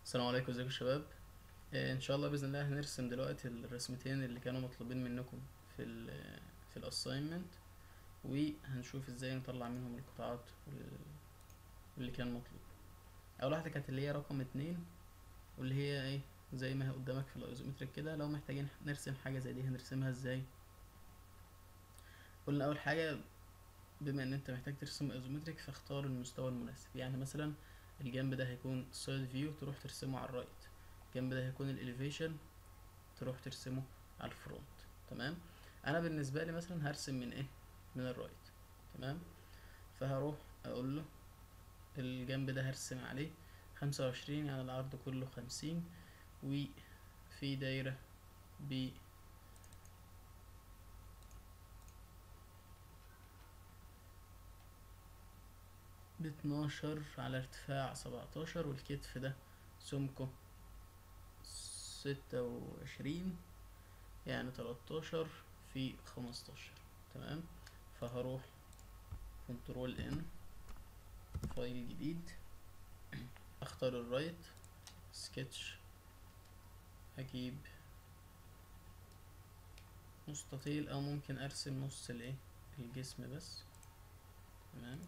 السلام عليكم ازيكم يا شباب آه، ان شاء الله باذن الله هنرسم دلوقتي الرسمتين اللي كانوا مطلوبين منكم في ال في الاساينمنت وهنشوف ازاي نطلع منهم القطاعات وال- واللي كان مطلوب اول واحده كانت اللي هي رقم اتنين واللي هي ايه زي ما هي قدامك في الايزومتريك كده لو محتاجين نرسم حاجه زي دي هنرسمها ازاي قلنا اول حاجه بما ان انت محتاج ترسم ايزومتريك فاختار المستوى المناسب يعني مثلا الجنب ده هيكون سايد فيو تروح ترسمه على الرايت الجنب ده هيكون الاليفيشن تروح ترسمه على الفرونت تمام انا بالنسبه لي مثلا هرسم من ايه من الرايت تمام فهروح اقول له الجنب ده هرسم عليه خمسة وعشرين يعني العرض كله خمسين وفي دايرة ب باتناشر على ارتفاع سبعتاشر والكتف ده سمكه ستة وعشرين يعني تلاتاشر في خمستاشر تمام فهروح كنترول ان فايل جديد اختار الرايت سكتش اجيب مستطيل او ممكن ارسم نص الايه الجسم بس تمام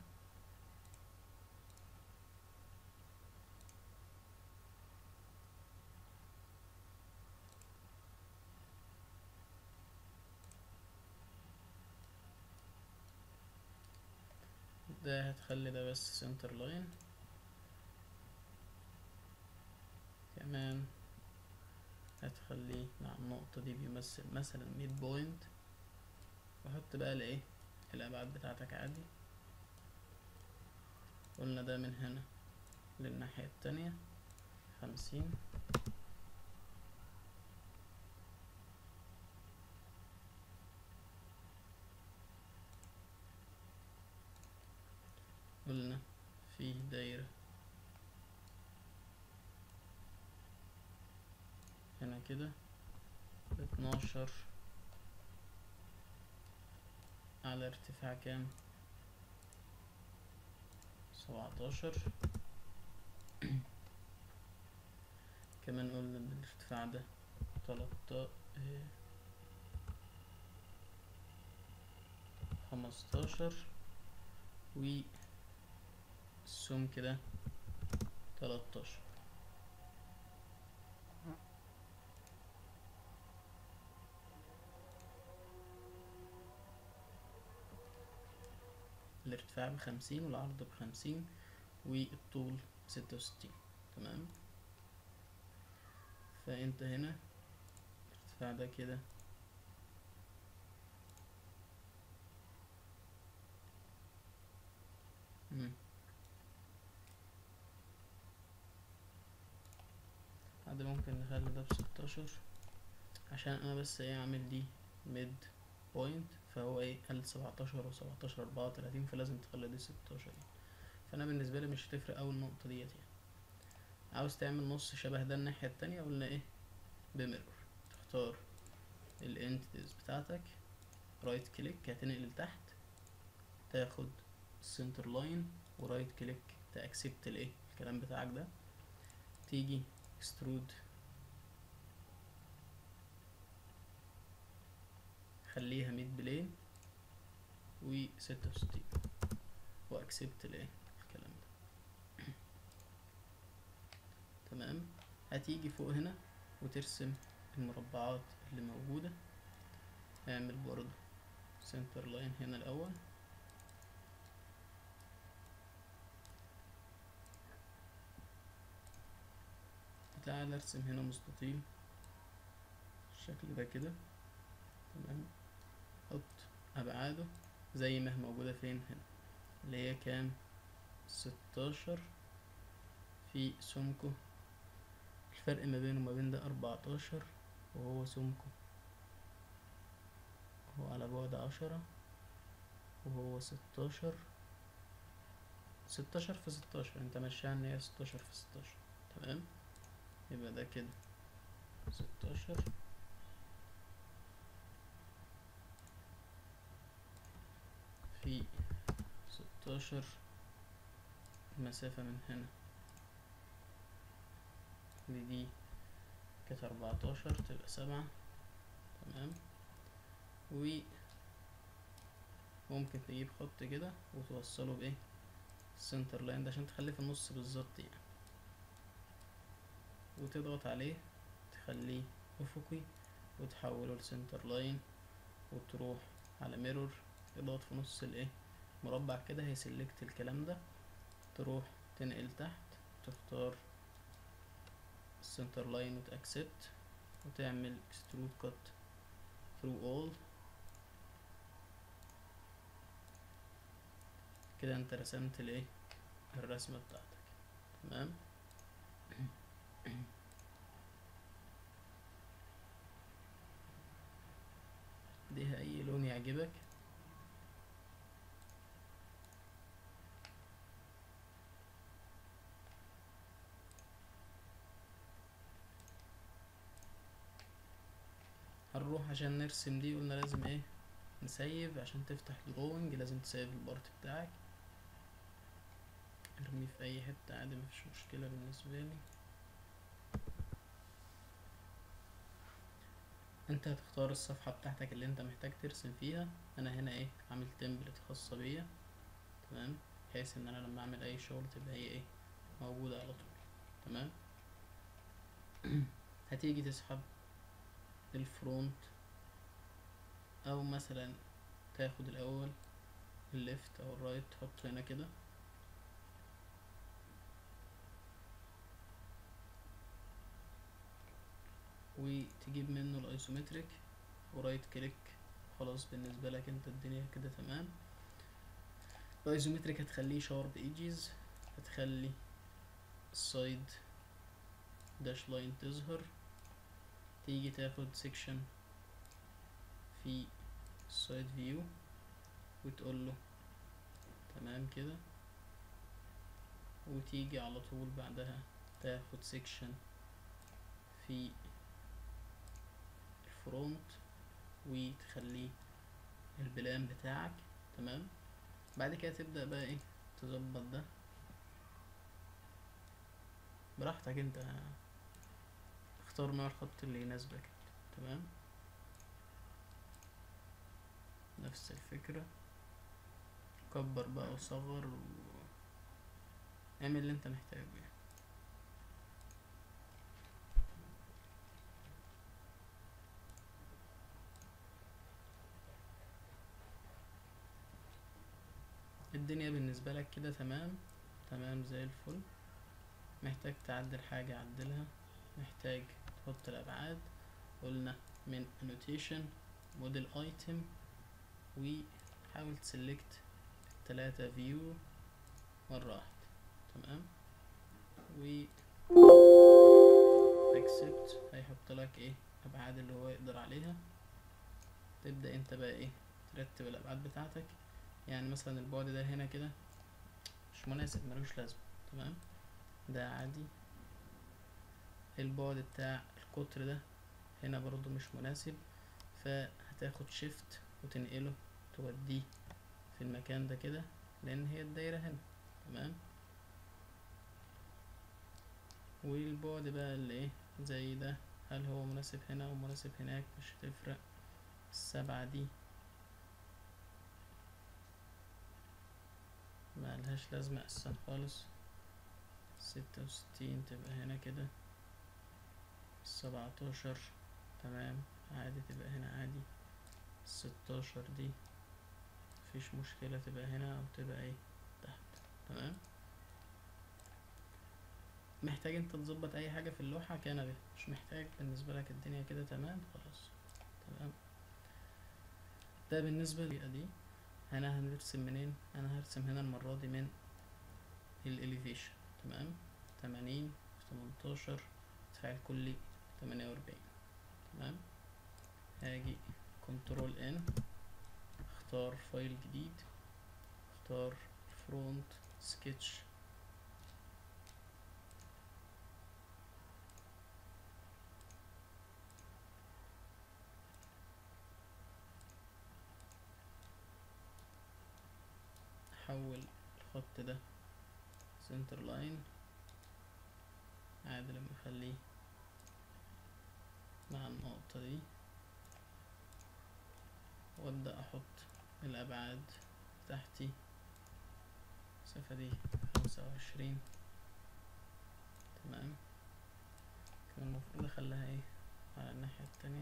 ده هتخلي ده بس سنتر لاين كمان هتخليه مع النقطة دي بيمثل مثلا ميد بوينت وحط بقى الايه الأبعاد بتاعتك عادي قلنا ده من هنا للناحية التانية خمسين قلنا فيه دايرة هنا كده اتناشر على ارتفاع كام سبعتاشر كمان قلنا ان الارتفاع ده تلاتة اه خمستاشر و السمك ده تلاتاشر الارتفاع بخمسين والعرض بخمسين والطول ستة وستين تمام فانت هنا الارتفاع ده كده مم. عادي ممكن نخلي ده بستاشر عشان انا بس ايه اعمل دي ميد بوينت فهو ايه قال سبعتاشر وسبعتاشر اربعة وتلاتين فلازم تخلي دي ستاشر يعني فانا بالنسبة لي مش هتفرق اوي النقطة ديت يعني عاوز تعمل نص شبه ده الناحية التانية قلنا ايه بميرور تختار الانتيتيز بتاعتك رايت كليك هتنقل لتحت تاخد السنتر لاين ورايت كليك تاكسبت الايه الكلام بتاعك ده تيجي اكسترود خليها ميد بلين و ستة وستين واكسبت الايه الكلام ده تمام هتيجي فوق هنا وترسم المربعات اللي موجودة اعمل برضو سنتر لاين هنا الاول تعال ارسم هنا مستطيل بالشكل ده كده تمام حط ابعاده زي ما هي موجودة فين هنا اللي هي كام ستاشر في سمكه الفرق ما بينه وما بين ده اربعتاشر وهو سمكه هو على بعد عشرة وهو ستاشر ستاشر في ستاشر انت ماشيها ان هي ستاشر في ستاشر تمام يبقى ده كده ستاشر في ستاشر المسافة من هنا دي دي كانت أربعتاشر تبقى سبعة تمام و ممكن تجيب خط كده وتوصله بايه السنتر لاين ده عشان تخليه في النص بالظبط يعني وتضغط عليه تخليه افقي وتحوله لسنتر لاين وتروح على ميرور اضغط في نص الايه مربع كده هيسلكت الكلام ده تروح تنقل تحت تختار السنتر لاين وتأكسبت وتعمل extrude cut through all كده انت رسمت الايه الرسمة بتاعتك تمام اديها اي لون يعجبك هنروح عشان نرسم دي قلنا لازم ايه نسيف عشان تفتح دروينج لازم تسيف البارت بتاعك ارميه في اي حتة عادي مفيش مشكلة بالنسبة لي انت هتختار الصفحة بتاعتك اللي انت محتاج ترسم فيها انا هنا ايه عامل تمبلت خاصة بيا تمام بحيث ان انا لما اعمل اي شغل تبقى هي ايه موجودة على طول تمام هتيجي تسحب الفرونت او مثلا تاخد الاول الليفت او الرايت تحط هنا كده وتجيب منه الايسومتريك ورايت كليك خلاص بالنسبة لك انت الدنيا كده تمام الايزومتريك هتخليه شارب ايجيز هتخلي السايد داش لاين تظهر تيجي تاخد سيكشن في السايد فيو وتقول له تمام كده وتيجي على طول بعدها تاخد سيكشن في الفرونت وتخليه البلان بتاعك تمام بعد كده تبدأ بقى ايه تظبط ده براحتك انت اختار نوع الخط اللي يناسبك تمام نفس الفكرة كبر بقى وصغر و... اعمل اللي انت محتاجه يعني الدنيا بالنسبة لك كده تمام تمام زي الفل محتاج تعدل حاجة عدلها محتاج تحط الأبعاد قلنا من annotation model item وحاول تسلكت التلاتة view مرة واحدة تمام و accept هيحط لك ايه أبعاد اللي هو يقدر عليها تبدأ انت بقى ايه ترتب الأبعاد بتاعتك يعني مثلا البعد ده هنا كده مش مناسب ملوش لازمة تمام ده عادي البعد بتاع القطر ده هنا برضو مش مناسب فهتاخد شيفت وتنقله توديه في المكان ده كده لان هي الدايرة هنا تمام والبعد بقى اللي ايه زي ده هل هو مناسب هنا او مناسب هناك مش هتفرق السبعة دي ما لهاش لازمة أساسا خالص ستة وستين تبقى هنا كده السبعتاشر تمام عادي تبقى هنا عادي الستاشر دي مفيش مشكلة تبقى هنا أو تبقى ايه تحت تمام محتاج انت تظبط اي حاجة في اللوحة كان به مش محتاج بالنسبة لك الدنيا كده تمام خلاص تمام ده بالنسبة لي دي هنا هنرسم منين انا هرسم هنا المرة دي من الاليفيشن تمام تمانين في تمنتاشر ارتفاع الكلي تمانية واربعين تمام هاجي كنترول ان اختار فايل جديد اختار فرونت سكتش احول الخط ده سنتر لاين عادي لما اخليه مع النقطة دي وابدأ احط الابعاد تحتي المسافة دي خمسة وعشرين تمام كان المفروض اخليها ايه على الناحية التانية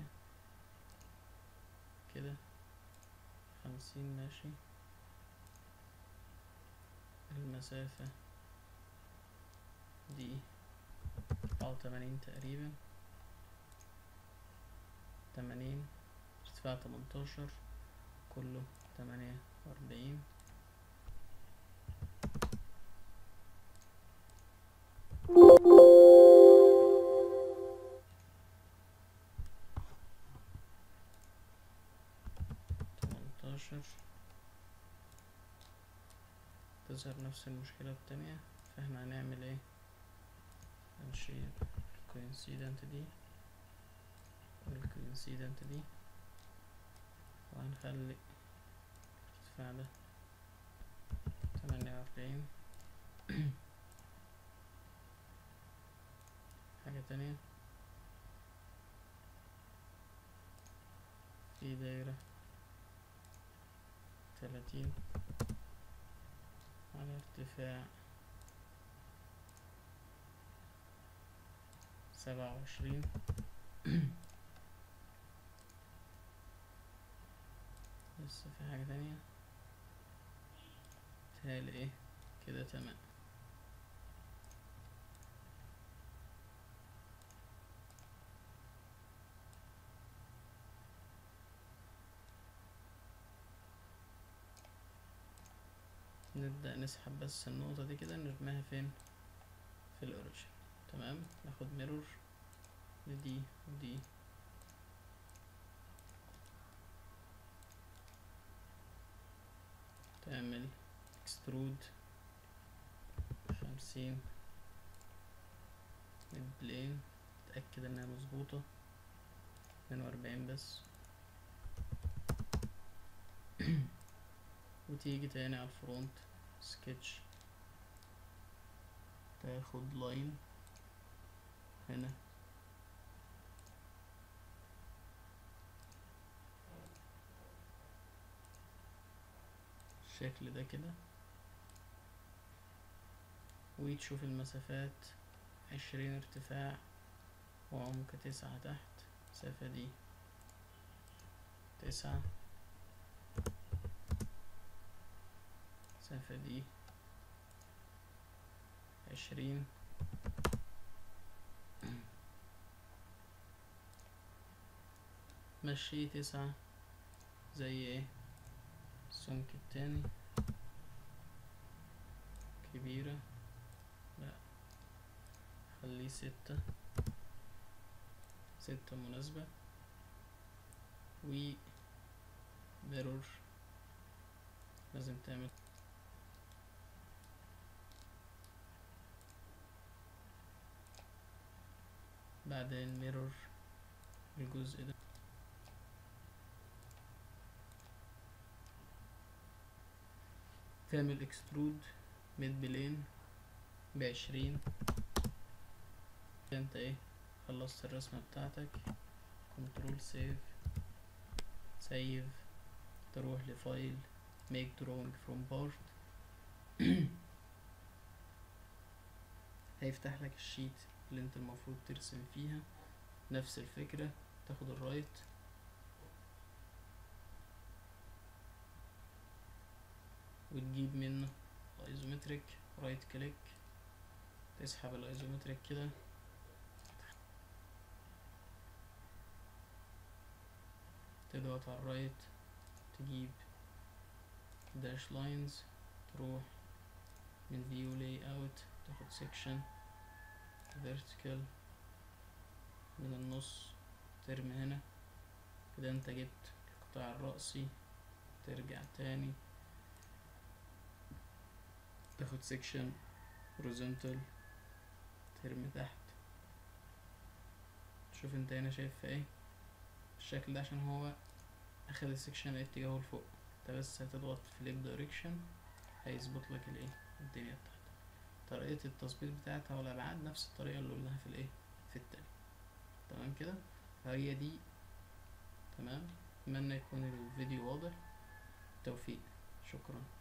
كده خمسين ماشي المسافة دي أربعة وتمانين تقريبا تمانين ارتفاع تمنتاشر كله تمانية وأربعين تمنتاشر تظهر نفس المشكلة التانية فاحنا هنعمل ايه هنشيل الكوينسيدنت دي والكوينسيدنت دي وهنخلي الارتفاع ده تمانية وأربعين حاجة تانية في دايرة تلاتين على ارتفاع سبعة وعشرين لسه في حاجة تانية تهيألي ايه كده تمام نبدأ نسحب بس النقطة دي كده نرميها فين في الأوريجين تمام ناخد ميرور لدي ودي تعمل اكسترود خمسين البلين تأكد انها مظبوطة اتنين وأربعين بس وتيجي تاني على الفرونت سكتش تاخد لاين هنا الشكل ده كده وتشوف المسافات عشرين ارتفاع وعمق تسعة تحت المسافة دي تسعة المسافة دي عشرين مشي تسعة زي ايه السمك التاني كبيرة لا خليه ستة ستة مناسبة و ميرور لازم تعمل بعدين ميرور الجزء ده تعمل اكسترود ميد بلين بعشرين انت ايه خلصت الرسمة بتاعتك كنترول سيف سيف تروح لفايل make drawing from part هيفتح لك الشيت اللي انت المفروض ترسم فيها نفس الفكرة تاخد الرايت وتجيب منه الايزومتريك رايت كليك تسحب الايزومتريك كده تضغط على الرايت تجيب داش لاينز تروح من فيو لاي اوت تاخد سيكشن vertical من النص ترمي هنا كده انت جبت القطاع الرأسي ترجع تاني تاخد سيكشن horizontal ترمي تحت شوف انت هنا شايف في ايه الشكل ده عشان هو اخد السكشن اتجاهه لفوق انت بس هتضغط في ليك دايركشن هيظبط لك الايه الدنيا بتاعتك طريقة التظبيط بتاعتها والأبعاد نفس الطريقة اللي قلناها في الإيه في التاني تمام كده فهي دي تمام أتمنى يكون الفيديو واضح توفيق شكرا